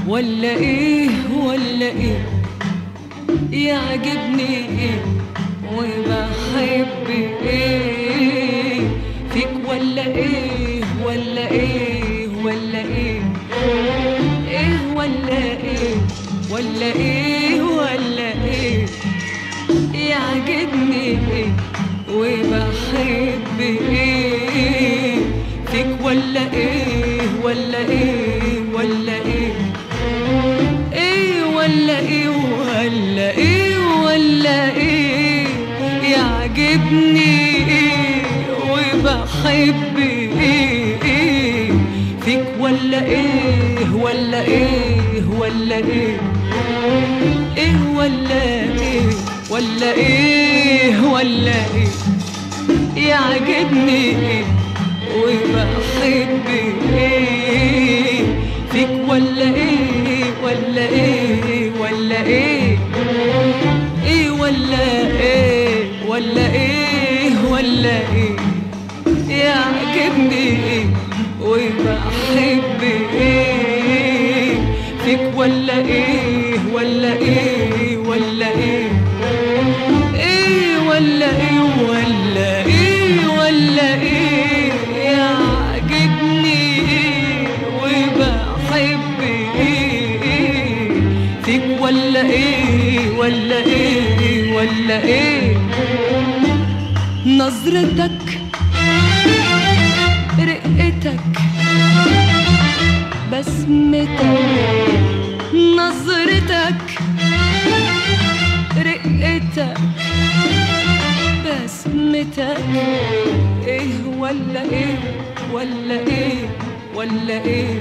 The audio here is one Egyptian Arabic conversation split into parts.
ولا ايه ولا ايه يعجبني ايه وبحب ايه فيك ولا ايه ولا ايه ولا ايه ايه ولا ايه ولا ايه ولا ايه يعجبني ايه وبحب ايه فيك ولا ايه ولا ايه ولا ايه ايه ولا ايه ولا ايه ولا ايه يعجبني ايه وبحب ايه ايه فيك ولا ايه ولا ايه ولا ايه ايه ولا ايه ولا ايه ولا ايه يعجبني ايه وبحب ايه فيك ولا ايه ولا ايه ولا ايه ايه ولا ايه ولا ايه ولا ايه يعجبني ايه وبحب ايه فيك ولا ايه ولا ايه ولا ايه ايه ولا ايه ولا ايه ولا ايه يعجبني ايه وبحب ايه فيك ولا ايه ولا ايه ولا ايه نظرتك رقتك بسمتك نظرتك رقتك بسمتك ايه ولا ايه ولا ايه ولا ايه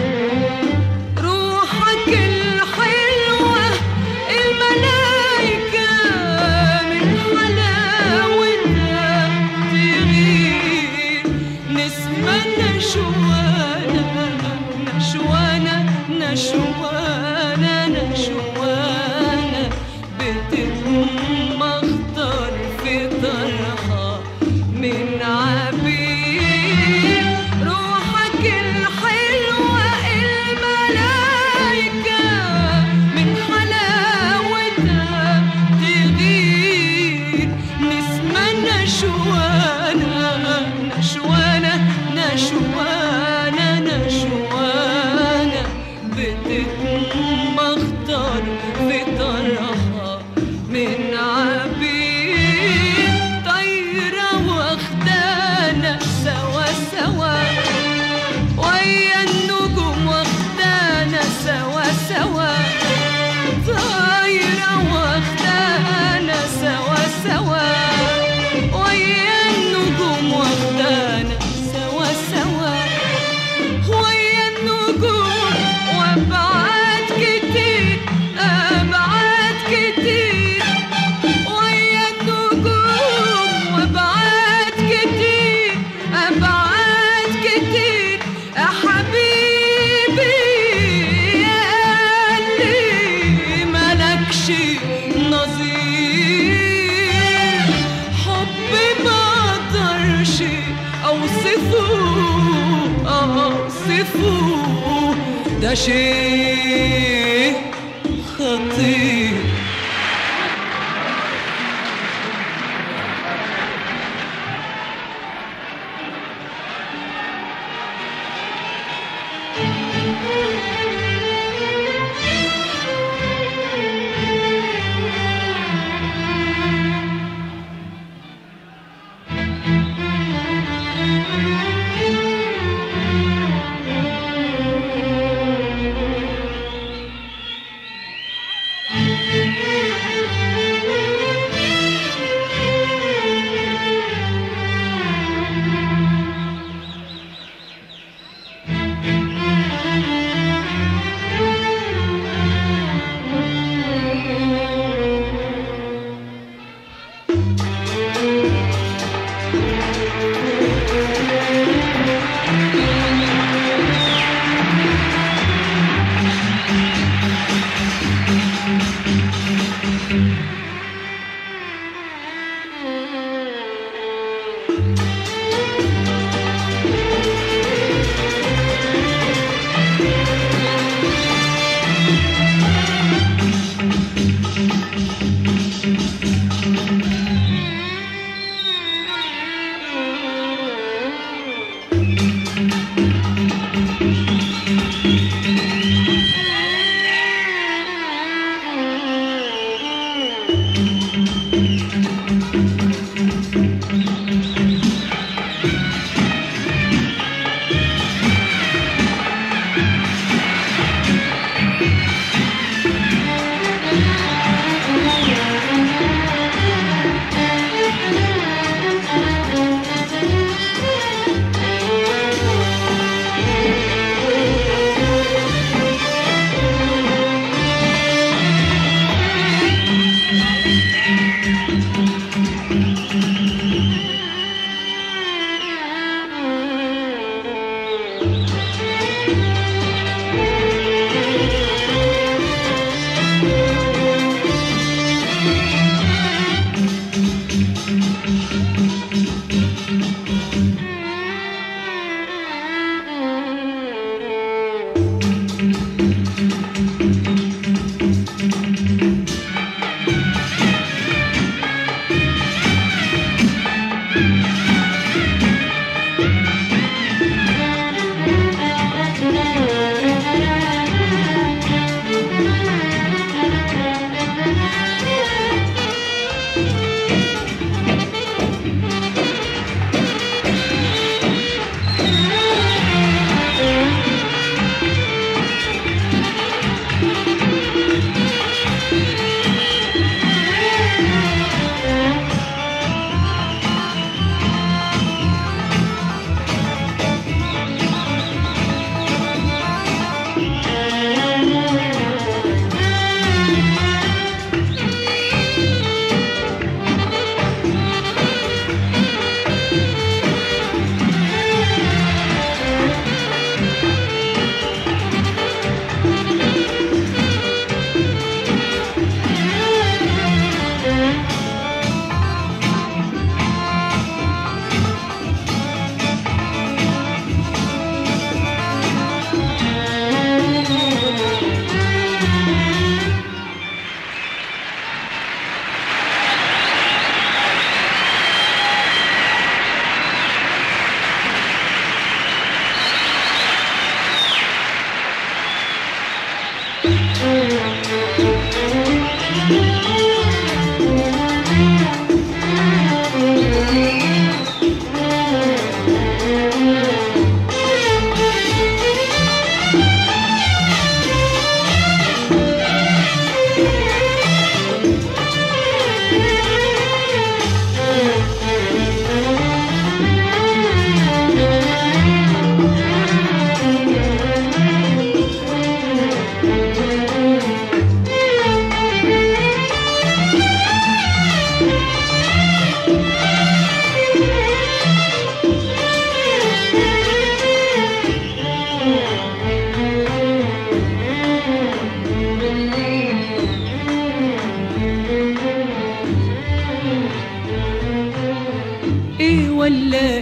روحك الحلوة الملايكة من حلاوتها تغير نسمة نشوانة نشوانة نشوانة نشوانة بتتمخضر في طرحة من عبير روحك الحلوة الملايكة من حلاوتها تغير نسمة نشوانة نشوانة نشوانة نشوانة بتتمخضر في طرحها من عبير طايرة واخدانا سوا سوا ويا النجوم واخدانا سوا سوا طايرة واخدانا سوا سوا ويا النجوم واخدانا سوا سوا ويا النجوم وابعاد كتير ابعاد كتير ويا النجوم وابعاد كتير ابعاد كتير يا حبيبي يا قلبي ملكش نظير حبي ما اقدرش اوصفه اوصفه ده شيء خطير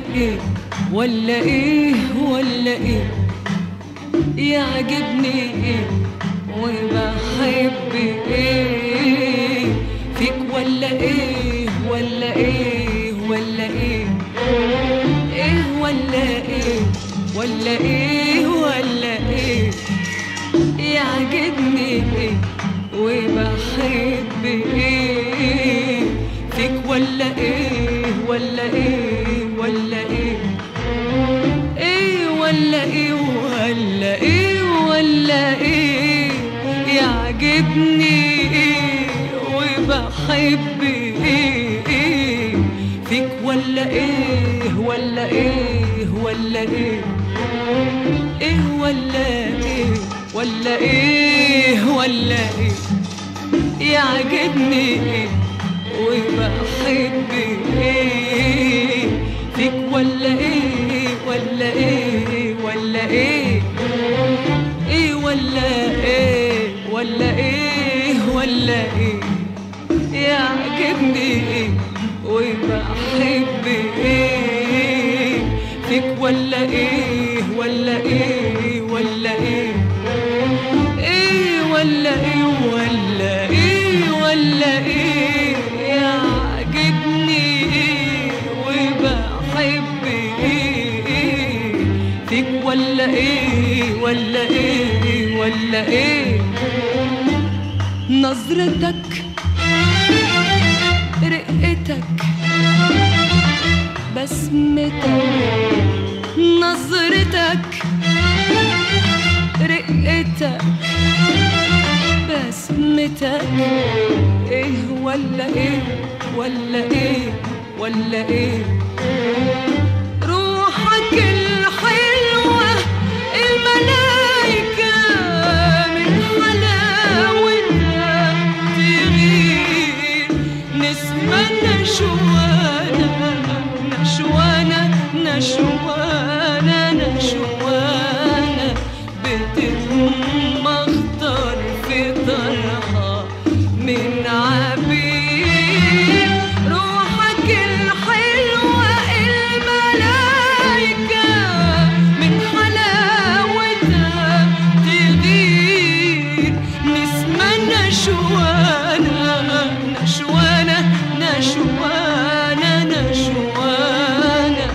ايه ولا ايه ولا ايه يعجبني ايه وبحب ايه فيك ولا ايه ولا ايه ولا ايه ايه ولا ايه ولا ايه ولا ايه يعجبني ايه وبحب ايه فيك ولا ايه ولا ايه ولا ايه ايه ولا ايه ولا ايه ولا ايه يعجبني ايه وبحب ايه فيك ولا ايه ولا ايه ولا ايه ايه ولا ايه ولا ايه ولا ايه يعجبني ايه وبحب ايه فيك ولا ايه ولا ايه ولا ايه ايه ولا ايه ولا ايه ولا ايه يعجبني ايه وبحب ايه فيك ولا ايه ولا ايه ولا ايه ايه ولا ايه ولا ايه ولا ايه يعجبني ايه وبحب ايه فيك ولا ايه ولا ايه ولا ايه نظرتك رقتك بسمتك نظرتك رقتك بسمتك ايه ولا ايه ولا ايه ولا ايه روحك الحلوة الملايكة من حلاوتها تغير نسمة نشوانة نشوانة نشوانة نشوانة بتتمخطر في طرها من عبيد روحك الحلوة الملايكة من حلاوتها تغير نسمة نشوانة نشوانة نشوانة نشوانة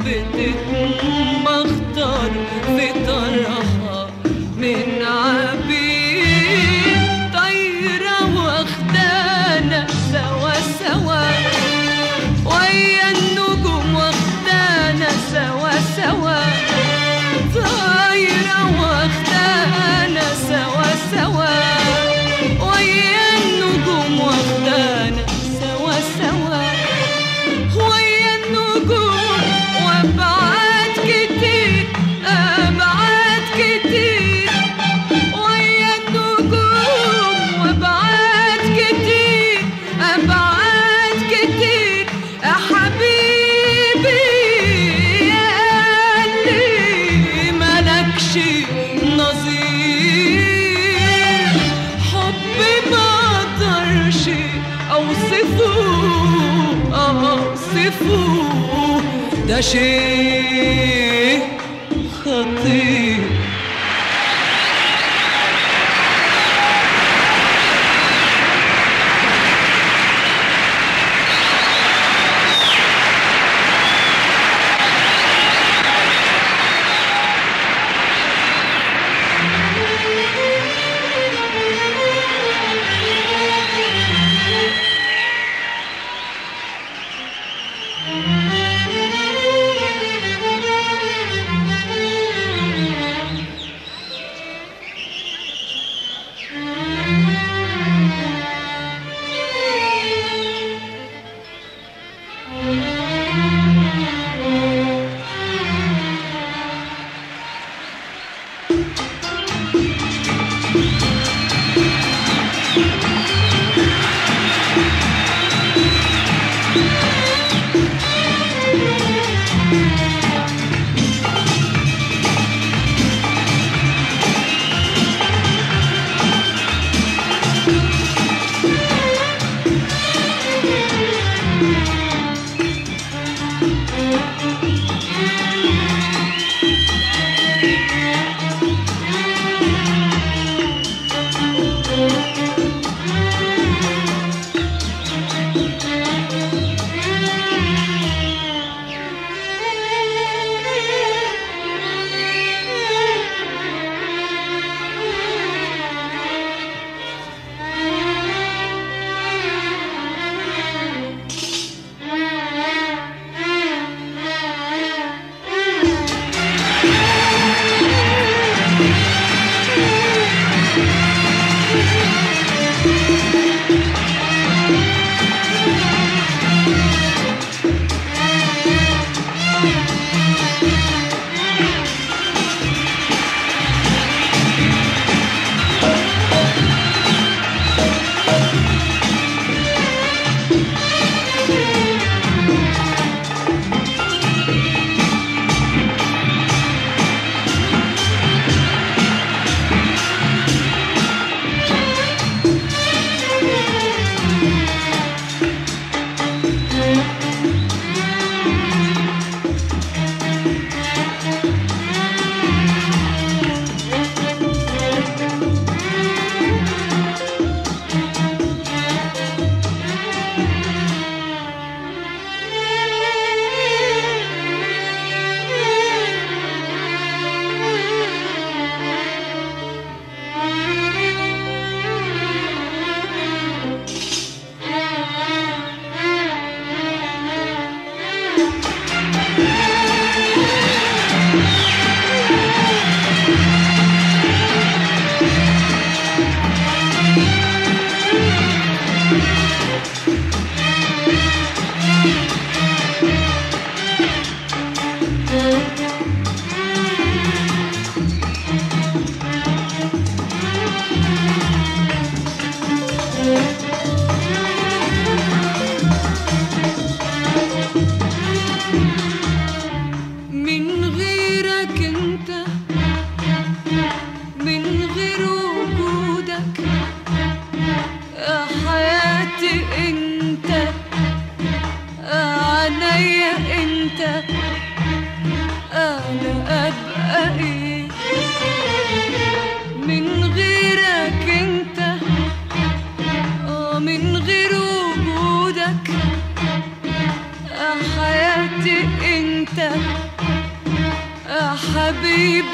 بتتمخطر في طرها من عبيد طايرة واخدانا سوا سوا ويا النجوم واخدانا سوا سوا طايرة واخدانا سوا سوا ويا النجوم واخدانا سوا سوا ويا النجوم وابعاد كتير ابعاد كتير ويا النجوم وابعاد كتير ابعاد كتير يا حبيبي يا قلبي ملكش نظير حبي ما اقدرش اوصفه اوصفه ده شيء خطير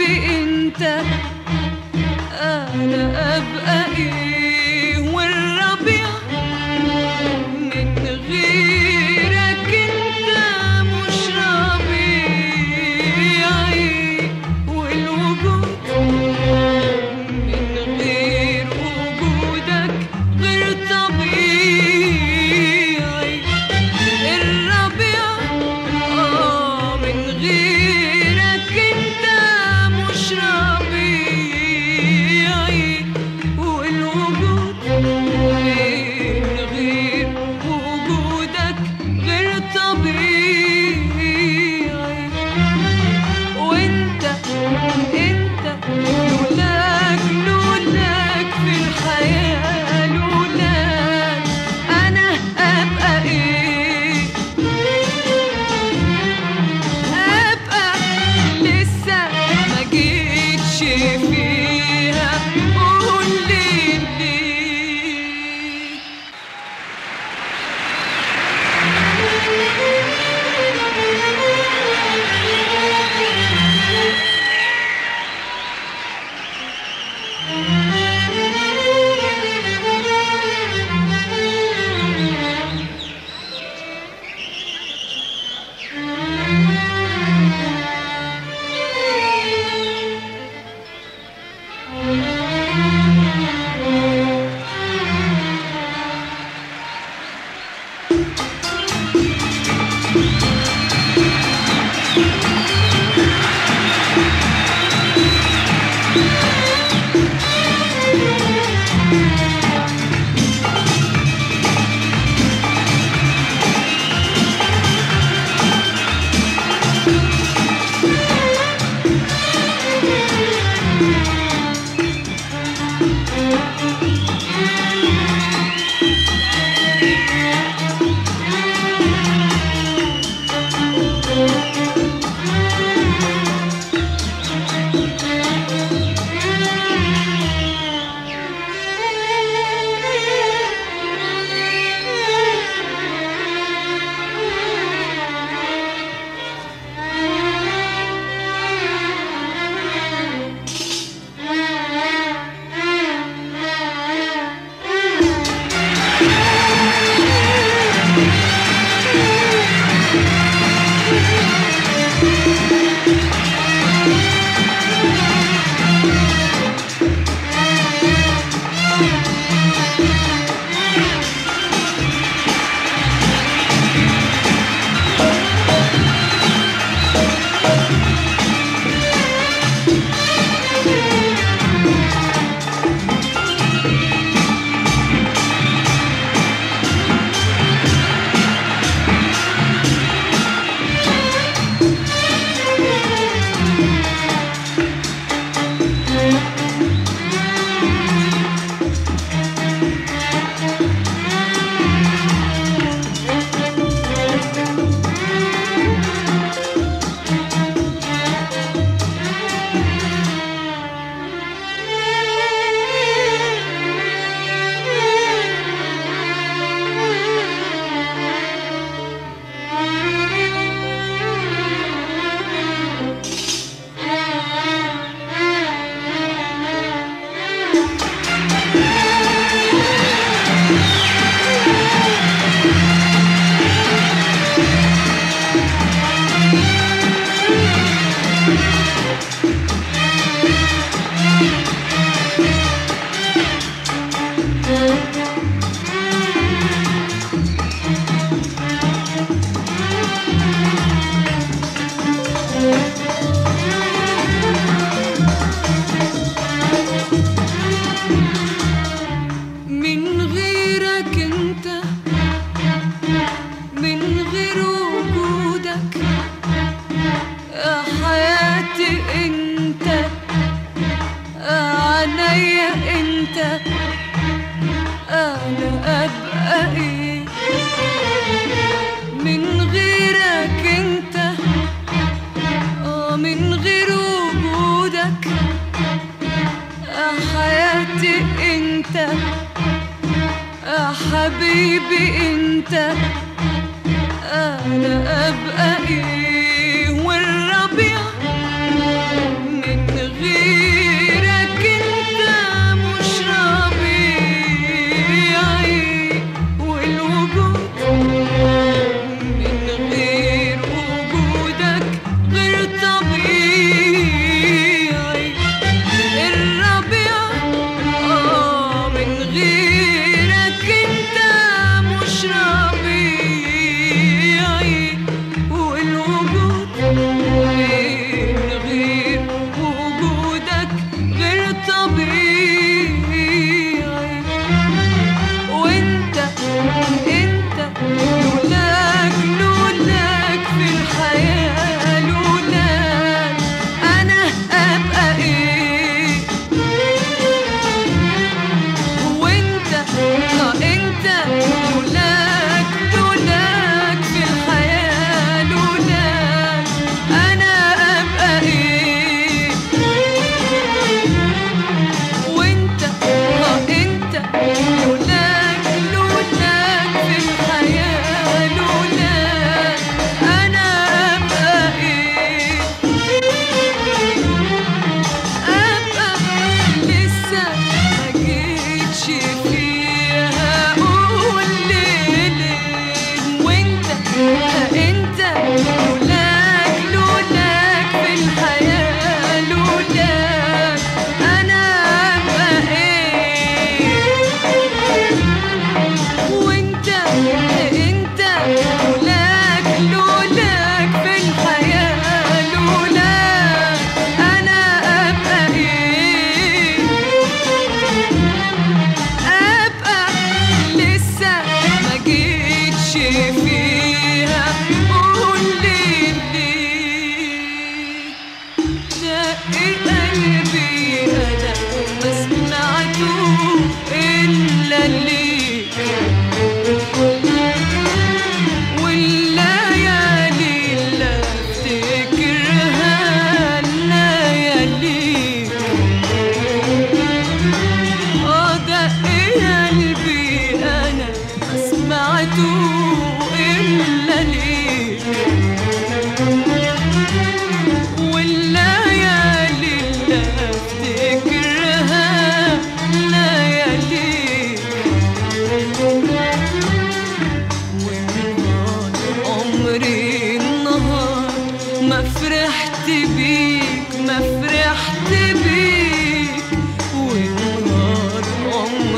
حبيبي انت انا ابقى ايه والربيع من غيرك انت مش ربيعي والوجود من غير وجودك غير طبيعي الربيع آه من غيرك انت مش ربيعي والوجود من غير وجودك غير طبيعي وانت انت لولاك لولاك في الحياة لولاك انا ابقى ايه ابقى لسه ما جيتش فيها قول لي ليه من غيرك انت من غير وجودك يا حياتي انت عينيا انت انا ابقى ايه من غيرك انت اه من غير وجودك يا حياتي انت يا حبيبي انت انا ابقى ايه والربيع من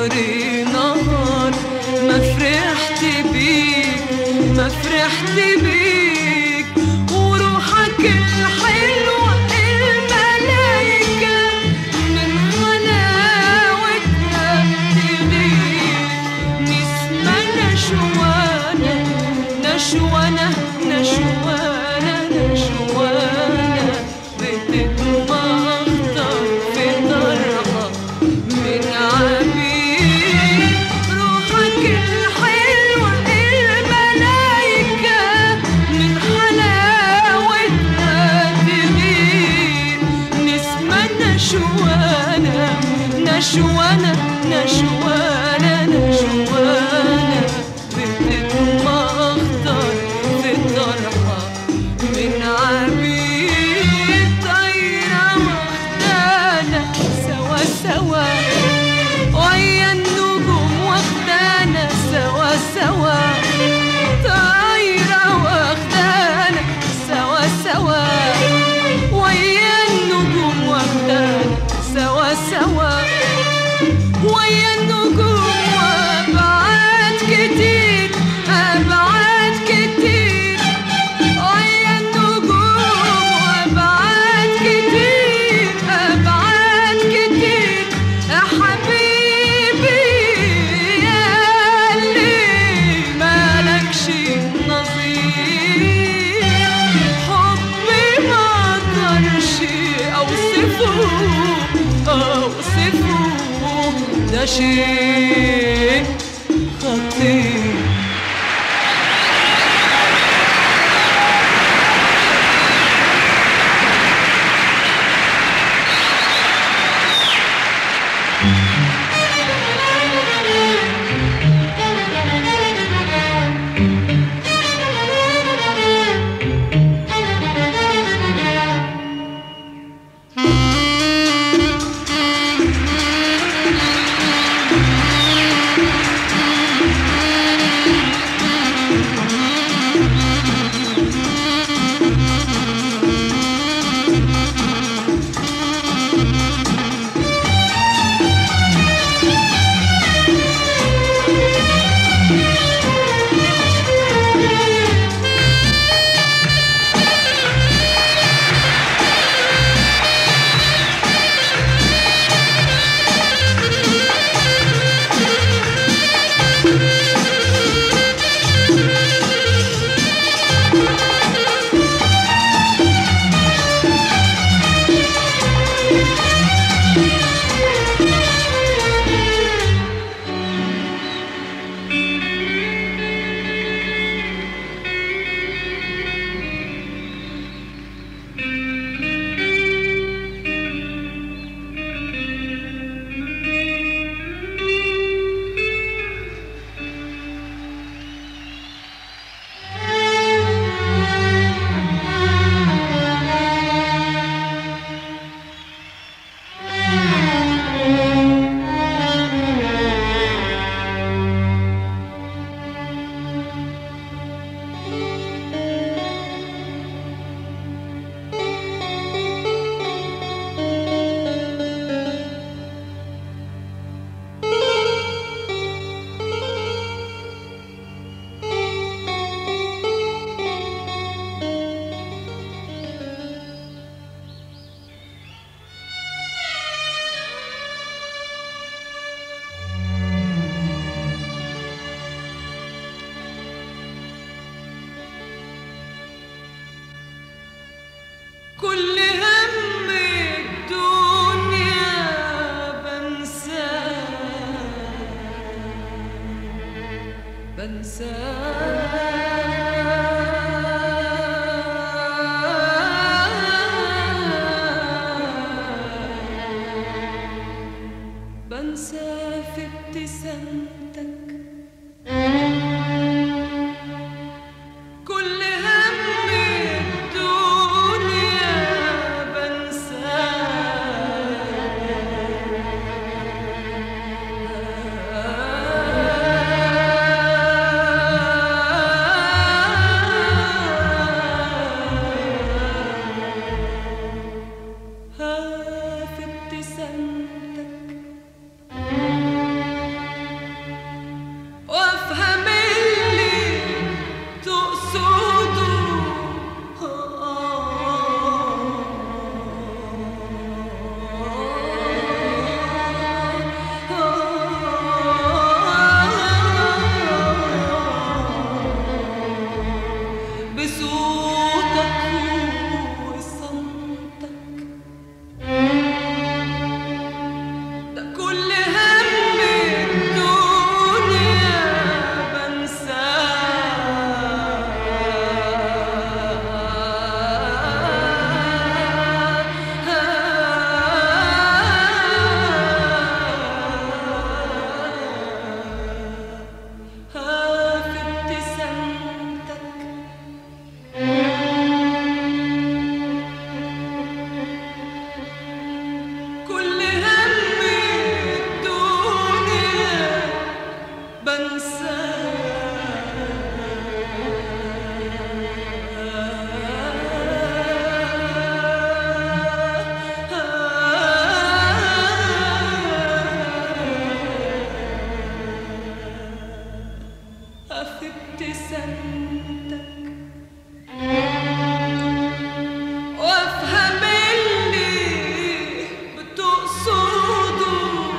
عمري نهار ما فرحت بيك ما فرحت بيك وروحك الحلوة الملايكة من حلاوتها تغير نسمة نشوانة نشوانة نشوانة نشوانة بتتمخضر في طرحة من عبيد روحك الحلوة الملايكة من حلاوتها تغير نسمة نشوانة نشوانة نشوانة نشوانة بتتمخضر في الطرحة من عبيد طايرة واخدانا سوا سوا ويا النجوم واخدانا سوا سوا طايرة واخدانا سوا سوا ويا النجوم واخدانا سوا سوا ويا النجوم وابعاد كتير ابعاد كتير ويا النجوم وابعاد كتير ابعاد كتير يا حبيبي يا اللي مالكش نظير حبي ما اقدرش اوصفه اوصفه ده شيء خطير كل هم الدنيا بنساه بنساه بنسى في ابتسامتك كل هم الدنيا بنساه في ابتسامتك في ابتسامتك وافهم اللي بتقصده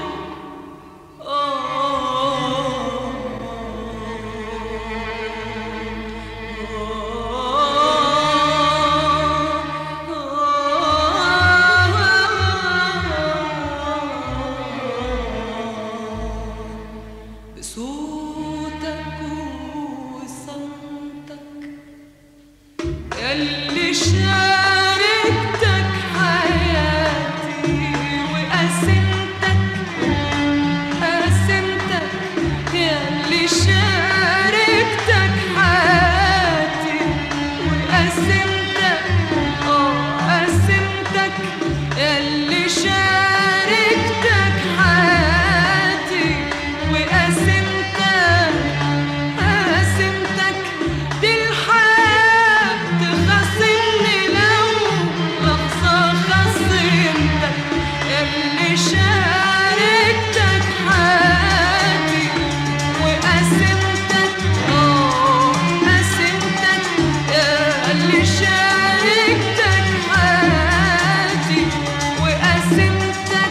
بصوتك وصمتك ياللي شاركتك حياتي وقسمتك قسمتك ياللي شاركتك حياتي وقسمتك اه قسمتك ياللي شاركتك حياتي وقسمتك قسمتك دي الحياة تخصمني لو لحظة خصمتك اللي شاركتك حياتي وقسمتك اه قسمتك اللي شاركتك حياتي وقسمتك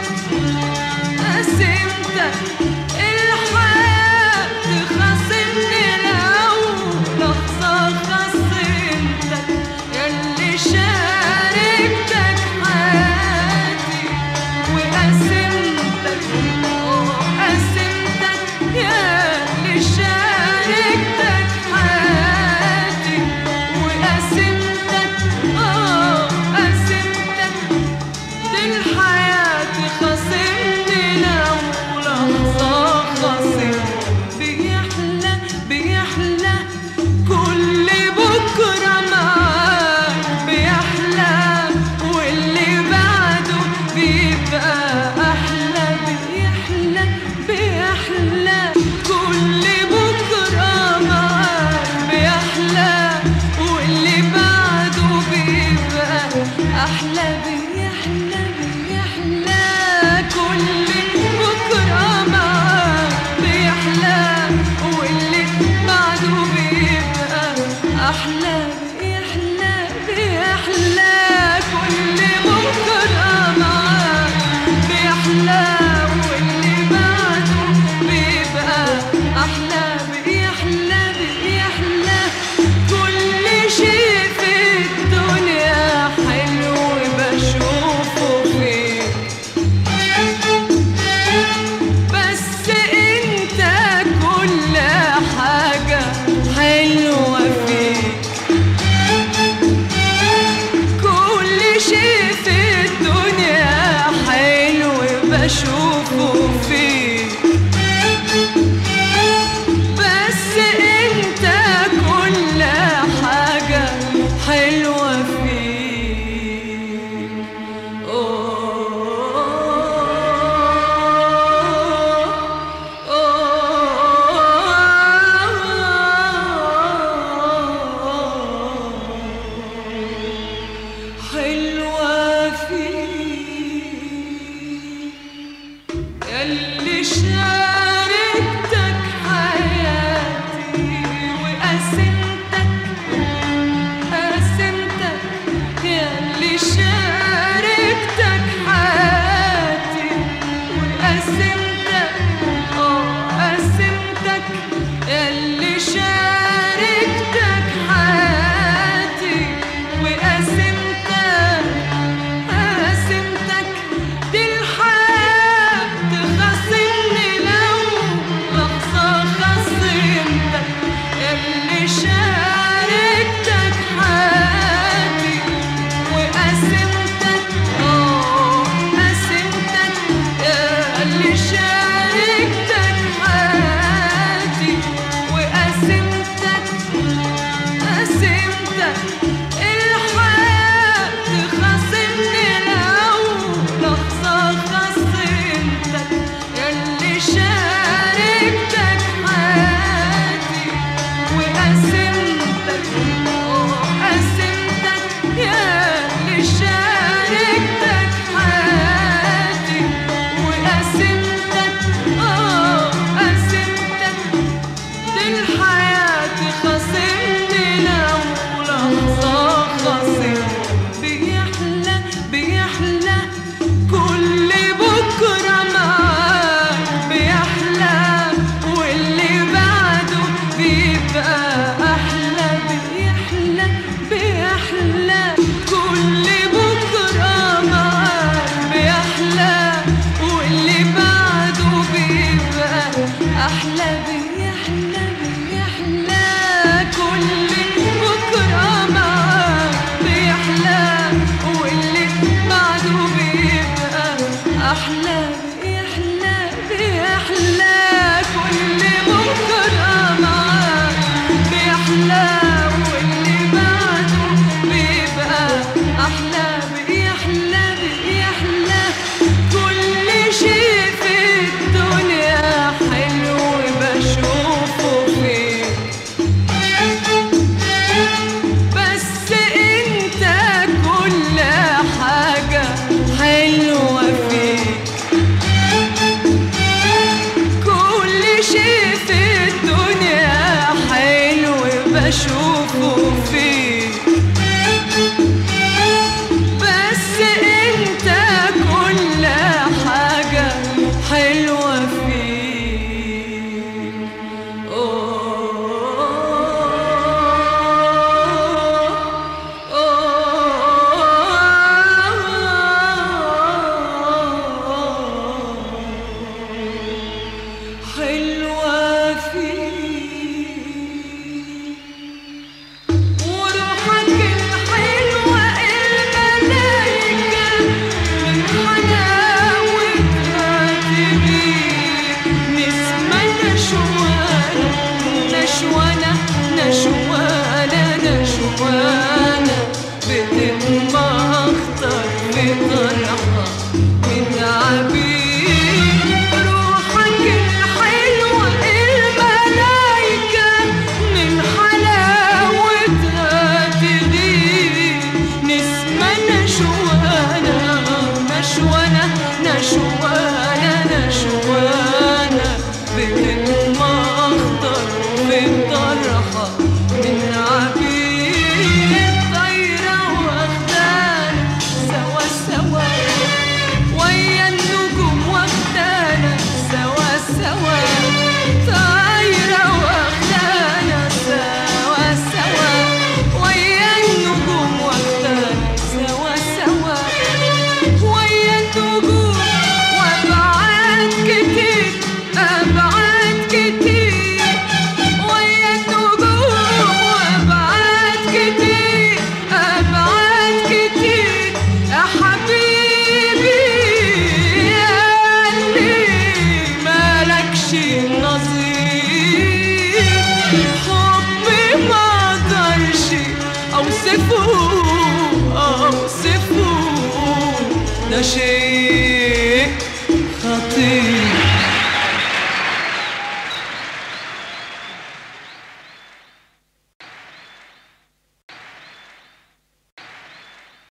قسمتك الحياة تخصمني لو لحظة خصمتك ياللي شاركتك حياتي وقسمتك اه قسمتك ياللي شاركتك حياتي وقسمتك اه قسمتك دي الحياة خصمني لو لحظة خصم بيحلى بيحلى كل بكرة معاك بيحلى واللي بعده بيبقى أحلى بيحلى بيحلى كل بكرة معاك بيحلى واللي بعده بيبقى أحلى بيحلى بيحلى كل بكرة معاك بيحلى واللي بعده بيبقى أحلى بيحلى بيحلى كل بكرة معاك بيحلى واللي بعده بيبقى أحلى بيحلى بيحلى كل شيء في الدنيا حلو بشوفه فيك بس انت كل حاجة حلوة فيك كل شيء في الدنيا حلو بشوفه فيك بس انت كل حاجة حلوة فيك حلوة فيك ياللي شاركتك حياتي وقسمتك قسمتك ياللي شاركتك حياتي وقسمتك اه قسمتك ياللي شاركتك حياتي وقسمتك قسمتك دي الحياة تخصمني لو لحظة خصمتك اللي شاركتك حياتي وقسمتك اه قسمتك اللي شاركتك حياتي بيحلى بيحلى كل بكرة معاك بيحلى واللي بعده بيبقى أحلى بيحلى بيحلى كل بكرة معاك بيحلى واللي بعده بيبقى أحلى بيحلى بيحلى كل شيء في الدنيا حلو بشوفه فيك بس انت كل حاجة حلوة فيك كل شيء في الدنيا حلو بشوفه فيك بس انت كل حاجة حلوة فيك حلوة فيك وروحك الحلوة الملايكة من حلاوتها تغيب نسمة نشوانة نشوانة نشوانة نشوانة بتتمخطر بطرحها من عبيد روحك الحلوة الملايكة من حلاوتها تغيب نسمة نشوانة نشوانة نشوانة نشوانة بتتمخطر بالطرحة من عبيد طايرة واخدانا سوا سوا ويا النجوم واخدانا سوا سوا طايرة واخدانا سوا سوا ويا النجوم واخدانا سوا سوا ويا النجوم وابعاد كتير ابعاد كتير ويا النجوم وابعاد كتير ابعاد كتير يا حبيبي يا اللي مالكش نظير حبي ما اقدرش اوصفه اوصفه ده شيء